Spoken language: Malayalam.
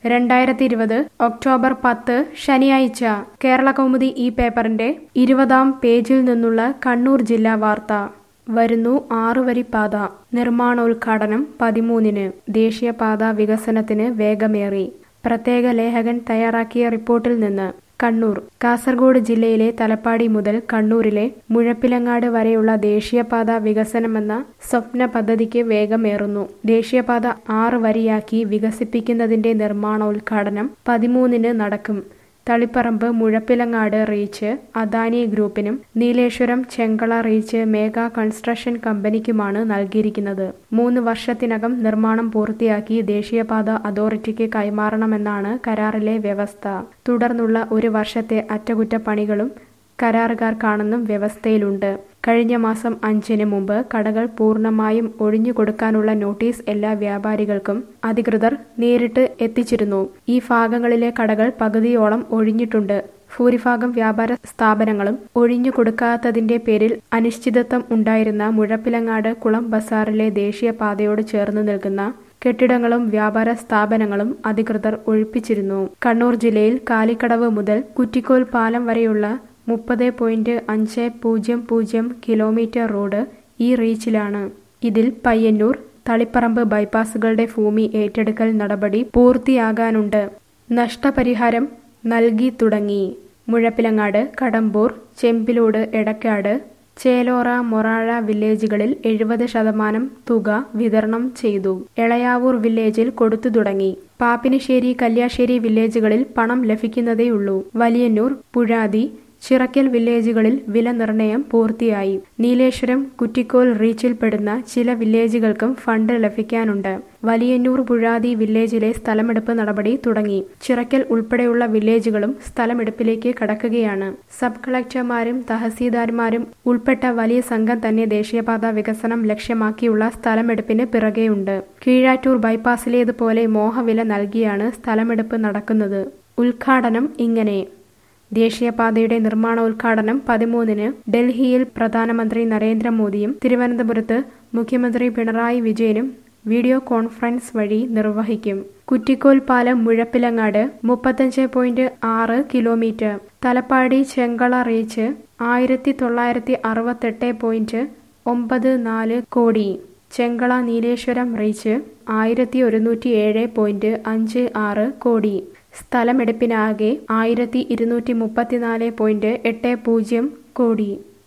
രണ്ടായിരത്തി ഇരുപത് ഒക്ടോബർ പത്ത് ശനിയാഴ്ച കേരള കൗമുദി ഈ പേപ്പറിന്റെ ഇരുപതാം പേജിൽ നിന്നുള്ള കണ്ണൂർ ജില്ലാ വാർത്ത വരുന്നു ആറുവരി പാത നിർമ്മാണോദ്ഘാടനം പതിമൂന്നിന് ദേശീയപാത വികസനത്തിന് വേഗമേറി പ്രത്യേക ലേഖകൻ തയ്യാറാക്കിയ റിപ്പോർട്ടിൽ നിന്ന് കണ്ണൂർ കാസർഗോഡ് ജില്ലയിലെ തലപ്പാടി മുതൽ കണ്ണൂരിലെ മുഴപ്പിലങ്ങാട് വരെയുള്ള ദേശീയപാത വികസനമെന്ന സ്വപ്ന പദ്ധതിക്ക് വേഗമേറുന്നു ദേശീയപാത ആറ് വരിയാക്കി വികസിപ്പിക്കുന്നതിന്റെ നിർമ്മാണോദ്ഘാടനം പതിമൂന്നിന് നടക്കും തളിപ്പറമ്പ് മുഴപ്പിലങ്ങാട് റീച്ച് അദാനി ഗ്രൂപ്പിനും നീലേശ്വരം ചെങ്കള റീച്ച് മേഘ കൺസ്ട്രക്ഷൻ കമ്പനിക്കുമാണ് നൽകിയിരിക്കുന്നത് മൂന്ന് വർഷത്തിനകം നിർമ്മാണം പൂർത്തിയാക്കി ദേശീയപാത അതോറിറ്റിക്ക് കൈമാറണമെന്നാണ് കരാറിലെ വ്യവസ്ഥ തുടർന്നുള്ള ഒരു വർഷത്തെ അറ്റകുറ്റപ്പണികളും കരാറുകാർക്കാണെന്നും വ്യവസ്ഥയിലുണ്ട് കഴിഞ്ഞ മാസം അഞ്ചിന് മുമ്പ് കടകൾ പൂർണ്ണമായും ഒഴിഞ്ഞുകൊടുക്കാനുള്ള നോട്ടീസ് എല്ലാ വ്യാപാരികൾക്കും അധികൃതർ നേരിട്ട് എത്തിച്ചിരുന്നു ഈ ഭാഗങ്ങളിലെ കടകൾ പകുതിയോളം ഒഴിഞ്ഞിട്ടുണ്ട് ഭൂരിഭാഗം വ്യാപാര സ്ഥാപനങ്ങളും ഒഴിഞ്ഞു കൊടുക്കാത്തതിന്റെ പേരിൽ അനിശ്ചിതത്വം ഉണ്ടായിരുന്ന മുഴപ്പിലങ്ങാട് കുളം ബസാറിലെ ദേശീയപാതയോട് ചേർന്ന് നിൽക്കുന്ന കെട്ടിടങ്ങളും വ്യാപാര സ്ഥാപനങ്ങളും അധികൃതർ ഒഴിപ്പിച്ചിരുന്നു കണ്ണൂർ ജില്ലയിൽ കാലിക്കടവ് മുതൽ കുറ്റിക്കോൽ പാലം വരെയുള്ള മുപ്പത് പോയിന്റ് അഞ്ച് പൂജ്യം പൂജ്യം കിലോമീറ്റർ റോഡ് ഈ റീച്ചിലാണ് ഇതിൽ പയ്യന്നൂർ തളിപ്പറമ്പ് ബൈപ്പാസുകളുടെ ഭൂമി ഏറ്റെടുക്കൽ നടപടി പൂർത്തിയാകാനുണ്ട് നഷ്ടപരിഹാരം നൽകി തുടങ്ങി മുഴപ്പിലങ്ങാട് കടമ്പൂർ ചെമ്പിലോട് എടക്കാട് ചേലോറ മൊറാഴ വില്ലേജുകളിൽ എഴുപത് ശതമാനം തുക വിതരണം ചെയ്തു എളയാവൂർ വില്ലേജിൽ കൊടുത്തു തുടങ്ങി പാപ്പിനിശ്ശേരി കല്യാശ്ശേരി വില്ലേജുകളിൽ പണം ലഭിക്കുന്നതേയുള്ളൂ വലിയന്നൂർ പുഴാതി ചിറക്കൽ വില്ലേജുകളിൽ വില നിർണയം പൂർത്തിയായി നീലേശ്വരം കുറ്റിക്കോൽ റീച്ചിൽപ്പെടുന്ന ചില വില്ലേജുകൾക്കും ഫണ്ട് ലഭിക്കാനുണ്ട് വലിയന്നൂർ പുഴാതി വില്ലേജിലെ സ്ഥലമെടുപ്പ് നടപടി തുടങ്ങി ചിറക്കൽ ഉൾപ്പെടെയുള്ള വില്ലേജുകളും സ്ഥലമെടുപ്പിലേക്ക് കടക്കുകയാണ് സബ് കളക്ടർമാരും തഹസീൽദാർമാരും ഉൾപ്പെട്ട വലിയ സംഘം തന്നെ ദേശീയപാത വികസനം ലക്ഷ്യമാക്കിയുള്ള സ്ഥലമെടുപ്പിന് പിറകെയുണ്ട് കീഴാറ്റൂർ ബൈപ്പാസിലേതുപോലെ മോഹവില നൽകിയാണ് സ്ഥലമെടുപ്പ് നടക്കുന്നത് ഉദ്ഘാടനം ഇങ്ങനെ ദേശീയപാതയുടെ നിർമ്മാണോദ്ഘാടനം പതിമൂന്നിന് ഡൽഹിയിൽ പ്രധാനമന്ത്രി നരേന്ദ്രമോദിയും തിരുവനന്തപുരത്ത് മുഖ്യമന്ത്രി പിണറായി വിജയനും വീഡിയോ കോൺഫറൻസ് വഴി നിർവഹിക്കും കുറ്റിക്കോൽ പാലം മുഴപ്പിലങ്ങാട് മുപ്പത്തഞ്ച് പോയിന്റ് ആറ് കിലോമീറ്റർ തലപ്പാടി ചെങ്കള റീച്ച് ആയിരത്തി തൊള്ളായിരത്തി അറുപത്തെട്ട് പോയിന്റ് ഒമ്പത് നാല് കോടി ചെങ്കള നീലേശ്വരം റീച്ച് ആയിരത്തി ഒരുന്നൂറ്റി ഏഴ് പോയിന്റ് അഞ്ച് ആറ് കോടി സ്ഥലമെടുപ്പിനാകെ ആയിരത്തി ഇരുന്നൂറ്റി മുപ്പത്തിനാല് പോയിന്റ് എട്ട് പൂജ്യം കോടി